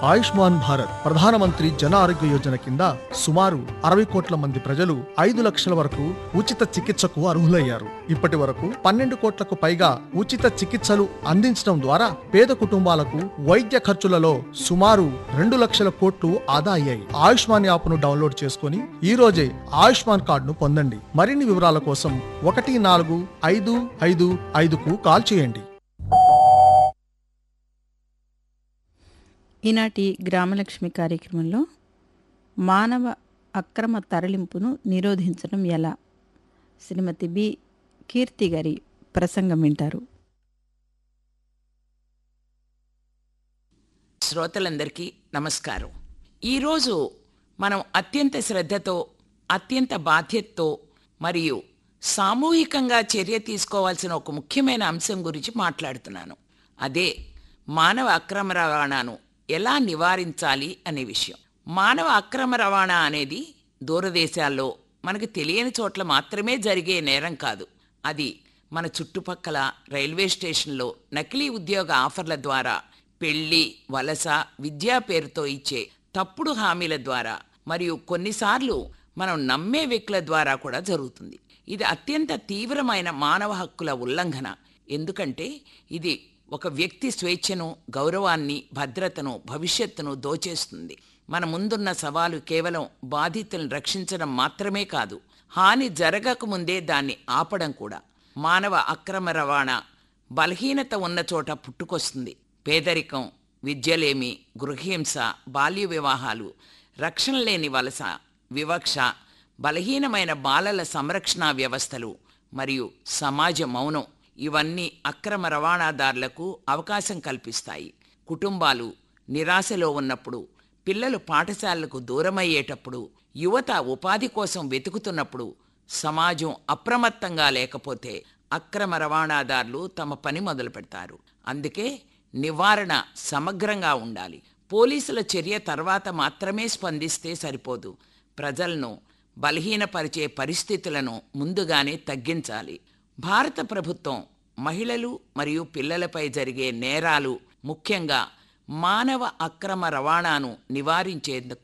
ఆయుష్మాన్ భారత్ ప్రధానమంత్రి జన ఆరోగ్య యోజన కింద సుమారు అరవై కోట్ల మంది ప్రజలు ఐదు లక్షల వరకు ఉచిత చికిత్సకు అర్హులయ్యారు ఇప్పటి వరకు పన్నెండు కోట్లకు పైగా ఉచిత చికిత్సలు అందించడం ద్వారా పేద కుటుంబాలకు వైద్య ఖర్చులలో సుమారు రెండు లక్షల కోట్లు ఆదా అయ్యాయి ఆయుష్మాన్ యాప్ను డౌన్లోడ్ చేసుకుని ఈ రోజే ఆయుష్మాన్ కార్డును పొందండి మరిన్ని వివరాల కోసం ఒకటి నాలుగు ఐదు ఐదు ఐదుకు కాల్ చేయండి ఈనాటి గ్రామలక్ష్మి కార్యక్రమంలో మానవ అక్రమ తరలింపును నిరోధించడం ఎలా శ్రీమతి బి కీర్తి గారి ప్రసంగం వింటారు శ్రోతలందరికీ నమస్కారం ఈరోజు మనం అత్యంత శ్రద్ధతో అత్యంత బాధ్యతతో మరియు సామూహికంగా చర్య తీసుకోవాల్సిన ఒక ముఖ్యమైన అంశం గురించి మాట్లాడుతున్నాను అదే మానవ అక్రమ రవాణాను ఎలా నివారించాలి అనే విషయం మానవ అక్రమ రవాణా అనేది దూరదేశాల్లో మనకు తెలియని చోట్ల మాత్రమే జరిగే నేరం కాదు అది మన చుట్టుపక్కల రైల్వే స్టేషన్లో నకిలీ ఉద్యోగ ఆఫర్ల ద్వారా పెళ్లి వలస విద్యా పేరుతో ఇచ్చే తప్పుడు హామీల ద్వారా మరియు కొన్నిసార్లు మనం నమ్మే వ్యక్తుల ద్వారా కూడా జరుగుతుంది ఇది అత్యంత తీవ్రమైన మానవ హక్కుల ఉల్లంఘన ఎందుకంటే ఇది ఒక వ్యక్తి స్వేచ్ఛను గౌరవాన్ని భద్రతను భవిష్యత్తును దోచేస్తుంది మన ముందున్న సవాలు కేవలం బాధితులను రక్షించడం మాత్రమే కాదు హాని జరగకముందే దాన్ని ఆపడం కూడా మానవ అక్రమ రవాణా బలహీనత ఉన్న చోట పుట్టుకొస్తుంది పేదరికం విద్యలేమి గృహహింస బాల్య వివాహాలు రక్షణ లేని వలస వివక్ష బలహీనమైన బాలల సంరక్షణ వ్యవస్థలు మరియు సమాజ మౌనం ఇవన్నీ అక్రమ రవాణాదారులకు అవకాశం కల్పిస్తాయి కుటుంబాలు నిరాశలో ఉన్నప్పుడు పిల్లలు పాఠశాలలకు దూరమయ్యేటప్పుడు యువత ఉపాధి కోసం వెతుకుతున్నప్పుడు సమాజం అప్రమత్తంగా లేకపోతే అక్రమ రవాణాదారులు తమ పని మొదలు పెడతారు అందుకే నివారణ సమగ్రంగా ఉండాలి పోలీసుల చర్య తర్వాత మాత్రమే స్పందిస్తే సరిపోదు ప్రజలను బలహీనపరిచే పరిస్థితులను ముందుగానే తగ్గించాలి భారత ప్రభుత్వం మహిళలు మరియు పిల్లలపై జరిగే నేరాలు ముఖ్యంగా మానవ అక్రమ రవాణాను నివారించేందుకు